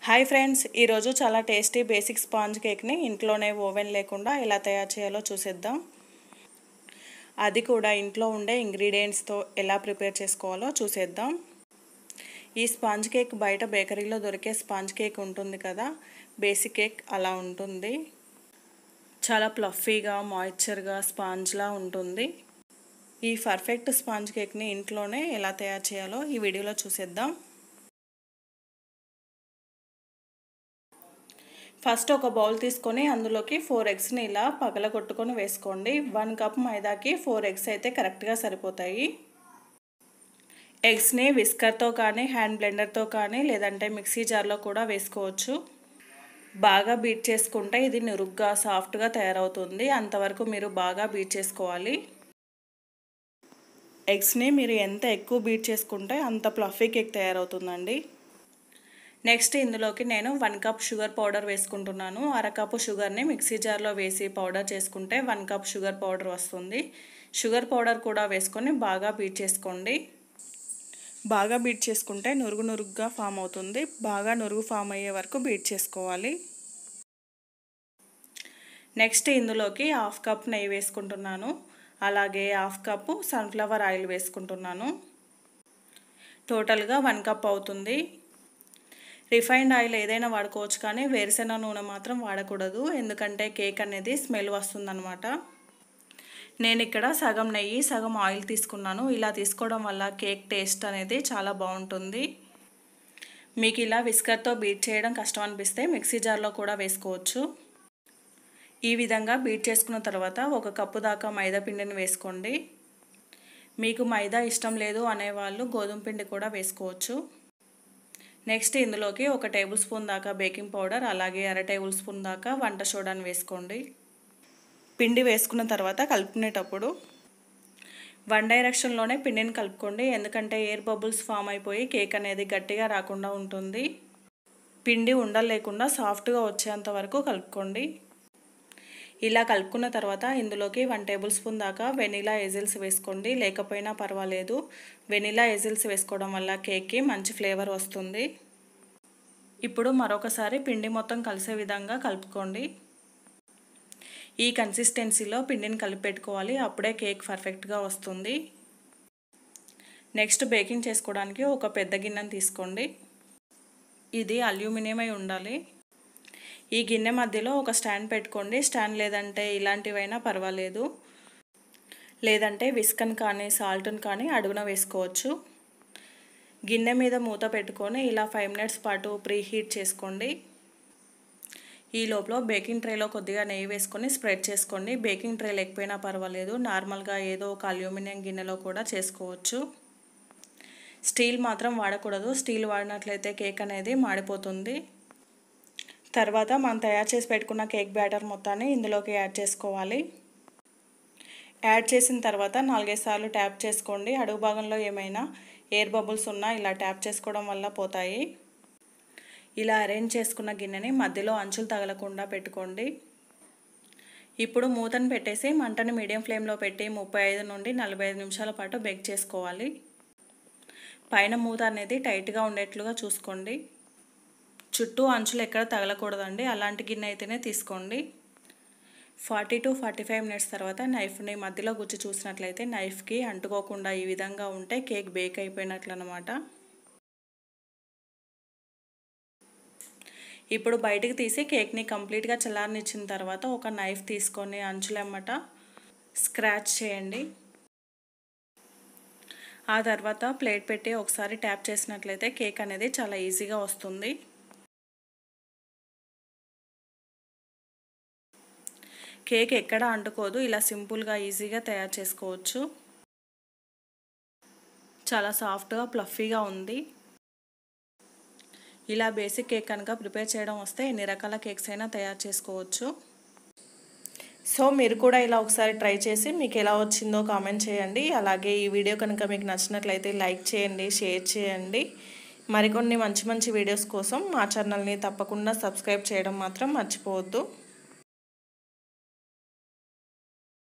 hi friends ఈరోజు చాలా tasty basic sponge కేక్ని ఇంట్లోనే ఓవెన్ లేకుండా ఎలా తయారు చేయాలో చూసేద్దాం అది కూడా ఇంట్లో ఉండే ఇంగ్రీడియంట్స్తో ఎలా ప్రిపేర్ చేసుకోవాలో చూసేద్దాం ఈ స్పాంజ్ కేక్ బయట బేకరీలో దొరికే స్పాంజ్ కేక్ ఉంటుంది కదా బేసిక్ కేక్ అలా ఉంటుంది చాలా ప్లఫీగా మాయిశ్చర్గా స్పాంజ్లా ఉంటుంది ఈ పర్ఫెక్ట్ స్పాంజ్ కేక్ని ఇంట్లోనే ఎలా తయారు చేయాలో ఈ వీడియోలో చూసేద్దాం ఫస్ట్ ఒక బౌల్ తీసుకొని అందులోకి ఫోర్ ఎగ్స్ని ఇలా పగల కొట్టుకొని వేసుకోండి వన్ కప్ మైదాకి ఫోర్ ఎగ్స్ అయితే కరెక్ట్గా సరిపోతాయి ఎగ్స్ని విస్కర్తో కానీ హ్యాండ్ బ్లెండర్తో కానీ లేదంటే మిక్సీ జార్లో కూడా వేసుకోవచ్చు బాగా బీట్ చేసుకుంటే ఇది నురుగ్గా సాఫ్ట్గా తయారవుతుంది అంతవరకు మీరు బాగా బీట్ చేసుకోవాలి ఎగ్స్ని మీరు ఎంత ఎక్కువ బీట్ చేసుకుంటే అంత ప్లఫీ కేక్ తయారవుతుందండి నెక్స్ట్ ఇందులోకి నేను వన్ కప్ షుగర్ పౌడర్ వేసుకుంటున్నాను అరకప్పు షుగర్ని మిక్సీ జార్లో వేసి పౌడర్ చేసుకుంటే వన్ కప్ షుగర్ పౌడర్ వస్తుంది షుగర్ పౌడర్ కూడా వేసుకొని బాగా బీట్ చేసుకోండి బాగా బీట్ చేసుకుంటే నురుగు నురుగుగా ఫామ్ అవుతుంది బాగా నురుగు ఫామ్ అయ్యే వరకు బీట్ చేసుకోవాలి నెక్స్ట్ ఇందులోకి హాఫ్ కప్ నెయ్యి వేసుకుంటున్నాను అలాగే హాఫ్ కప్పు సన్ఫ్లవర్ ఆయిల్ వేసుకుంటున్నాను టోటల్గా వన్ కప్ అవుతుంది రిఫైన్డ్ ఆయిల్ ఏదైనా వాడుకోవచ్చు కానీ వేరుశెనగ నూనె మాత్రం వాడకూడదు ఎందుకంటే కేక్ అనేది స్మెల్ వస్తుందన్నమాట నేను ఇక్కడ సగం నెయ్యి సగం ఆయిల్ తీసుకున్నాను ఇలా తీసుకోవడం వల్ల కేక్ టేస్ట్ అనేది చాలా బాగుంటుంది మీకు ఇలా విస్కర్తో బీట్ చేయడం కష్టం అనిపిస్తే మిక్సీ జార్లో కూడా వేసుకోవచ్చు ఈ విధంగా బీట్ చేసుకున్న తర్వాత ఒక కప్పు దాకా మైదా పిండిని వేసుకోండి మీకు మైదా ఇష్టం లేదు అనేవాళ్ళు గోధుమ పిండి కూడా వేసుకోవచ్చు నెక్స్ట్ ఇందులోకి ఒక టేబుల్ స్పూన్ దాకా బేకింగ్ పౌడర్ అలాగే అర టేబుల్ స్పూన్ దాకా వంట సోడాని వేసుకోండి పిండి వేసుకున్న తర్వాత కలుపుకునేటప్పుడు వన్ డైరెక్షన్లోనే పిండిని కలుపుకోండి ఎందుకంటే ఎయిర్ బబుల్స్ ఫామ్ అయిపోయి కేక్ అనేది గట్టిగా రాకుండా ఉంటుంది పిండి ఉండలు లేకుండా సాఫ్ట్గా వచ్చేంత వరకు కలుపుకోండి ఇలా కలుపుకున్న తర్వాత ఇందులోకి వన్ టేబుల్ స్పూన్ దాకా వెనిలా ఎజిల్స్ వేసుకోండి లేకపోయినా పర్వాలేదు వెనిలా ఎజిల్స్ వేసుకోవడం వల్ల కేక్కి మంచి ఫ్లేవర్ వస్తుంది ఇప్పుడు మరొకసారి పిండి మొత్తం కలిసే విధంగా కలుపుకోండి ఈ కన్సిస్టెన్సీలో పిండిని కలిపి పెట్టుకోవాలి అప్పుడే కేక్ పర్ఫెక్ట్గా వస్తుంది నెక్స్ట్ బేకింగ్ చేసుకోవడానికి ఒక పెద్ద గిన్నెని తీసుకోండి ఇది అల్యూమినియం అయి ఉండాలి ఈ గిన్నె మధ్యలో ఒక స్టాండ్ పెట్టుకోండి స్టాండ్ లేదంటే ఇలాంటివైనా పర్వాలేదు లేదంటే విస్కన్ కానీ సాల్ట్ని కానీ అడుగున వేసుకోవచ్చు గిన్నె మీద మూత పెట్టుకొని ఇలా ఫైవ్ మినిట్స్ పాటు ప్రీ హీట్ చేసుకోండి ఈ లోపల బేకింగ్ ట్రేలో కొద్దిగా నెయ్యి వేసుకొని స్ప్రెడ్ చేసుకోండి బేకింగ్ ట్రే లేకపోయినా పర్వాలేదు నార్మల్గా ఏదో ఒక అల్యూమినియం గిన్నెలో కూడా చేసుకోవచ్చు స్టీల్ మాత్రం వాడకూడదు స్టీల్ వాడినట్లయితే కేక్ అనేది మాడిపోతుంది తర్వాత మనం తయారు చేసి పెట్టుకున్న కేక్ బ్యాటర్ మొత్తాన్ని ఇందులోకి యాడ్ చేసుకోవాలి యాడ్ చేసిన తర్వాత నాలుగైదు సార్లు ట్యాప్ చేసుకోండి అడుగు భాగంలో ఏమైనా ఎయిర్ బబుల్స్ ఉన్నా ఇలా ట్యాప్ చేసుకోవడం వల్ల పోతాయి ఇలా అరేంజ్ చేసుకున్న గిన్నెని మధ్యలో అంచులు తగలకుండా పెట్టుకోండి ఇప్పుడు మూతను పెట్టేసి మంటని మీడియం ఫ్లేమ్లో పెట్టి ముప్పై ఐదు నుండి నలభై ఐదు నిమిషాల పాటు బేక్ చేసుకోవాలి పైన మూత అనేది టైట్గా ఉండేట్లుగా చూసుకోండి చుట్టూ అంచులు ఎక్కడ తగలకూడదండి అలాంటి గిన్నె అయితేనే తీసుకోండి forty to forty five minutes తర్వాత నైఫ్ని మధ్యలో గుచ్చి చూసినట్లయితే నైఫ్కి అంటుకోకుండా ఈ విధంగా ఉంటే కేక్ బేక్ అయిపోయినట్లు అనమాట ఇప్పుడు బయటికి తీసి కేక్ని కంప్లీట్గా చల్లారనిచ్చిన తర్వాత ఒక నైఫ్ తీసుకొని అంచులెమ్మట స్క్రాచ్ చేయండి ఆ తర్వాత ప్లేట్ పెట్టి ఒకసారి ట్యాప్ చేసినట్లయితే కేక్ అనేది చాలా ఈజీగా వస్తుంది కేక్ ఎక్కడ అంటుకోదు ఇలా సింపుల్గా ఈజీగా తయారు చేసుకోవచ్చు చాలా సాఫ్ట్గా ప్లఫీగా ఉంది ఇలా బేసిక్ కేక్ కనుక ప్రిపేర్ చేయడం వస్తే ఎన్ని రకాల కేక్స్ అయినా తయారు చేసుకోవచ్చు సో మీరు కూడా ఇలా ఒకసారి ట్రై చేసి మీకు ఎలా వచ్చిందో కామెంట్ చేయండి అలాగే ఈ వీడియో కనుక మీకు నచ్చినట్లయితే లైక్ చేయండి షేర్ చేయండి మరికొన్ని మంచి మంచి వీడియోస్ కోసం మా ఛానల్ని తప్పకుండా సబ్స్క్రైబ్ చేయడం మాత్రం మర్చిపోవద్దు